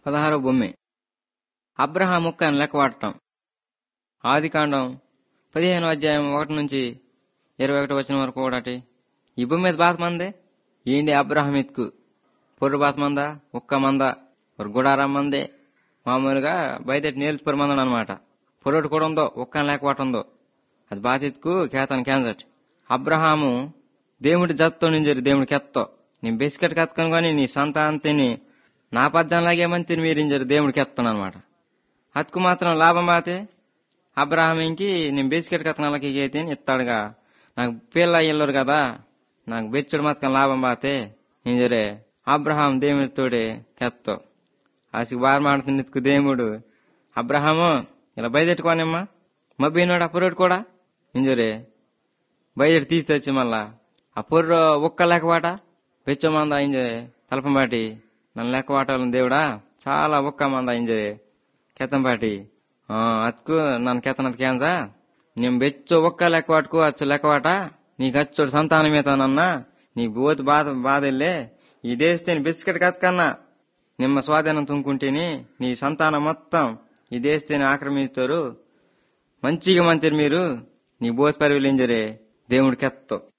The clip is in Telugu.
పదహారో బొమ్మె అబ్రహాం ముక్కని లెక్కవాడటం ఆదికాండం పదిహేను అధ్యాయం ఒకటి నుంచి ఇరవై ఒకటి వచ్చిన వరకు ఒకటి ఈ భూమి మీద బాత మందే ఏంటి అబ్రహాం ఎత్తుకు పొర్రు బాత మందా ఒక్క మంద ఒక గుడారం మందే మామూలుగా బయట నేల్చిపోరు మందం అనమాట పొరటి కూడా ఉందో ఒక్క లేకపోవట ఉందో అది బాత ఎత్తుకు కేతాను క్యాన్సట్ అబ్రహాము దేవుడి జత్తో నింజరు దేవుడి కెత్తో నేను బిస్కెట్ కత్తుకొని కానీ నీ సంతానం తిని నా పద్యంలాగే మంది తిని మీరు ఇంజరు దేవుడికి ఎత్తాను అనమాట అతుకు మాత్రం లాభం బాతే అబ్రహాంకి నేను బిస్కెట్ కత్తనాలకి తిని ఇస్తాడుగా నాకు పిల్ల ఇల్లరు కదా నాకు బెచ్చుడు మాత్రం లాభం బాతే ఇంజరే అబ్రహాం దేవుడితోడే కెత్తో ఆసికి బాగా మాడుతుంది ఇతుకు దేవుడు అబ్రహాము ఇలా బయదెట్టుకోనమ్మా మబ్బీనోడు అప్పురోడు కూడా ఇంజరే బయట తీసి తెచ్చి మళ్ళా ఆ పొర్రు ఒక్క లెక్కవాట పెచ్చమంద ఇంజరే తలపంబాటి నన్ను లెక్కవాటాలను దేవుడా చాలా ఒక్క మంద ఇంజరే కెత్తంపాటి ఆ, అతుకు నన్ను కెత్తనది క్యాన్సా నేను బెచ్చు ఒక్క లెక్కవాటుకు అచ్చు లెక్కవాట నీకు అచ్చుడు సంతానం ఏతానన్నా నీ బోతు బాధ బాధెళ్ళే ఈ దేశతే బిస్కెట్ కత్తకన్నా నిమ్మ స్వాధీనం తుంకుంటేని నీ సంతానం మొత్తం ఈ దేశతేని ఆక్రమిస్తారు మంచిగా మంతిరు మీరు నీ బోతు పరివిలింజరే దేవుడికి ఎత్తో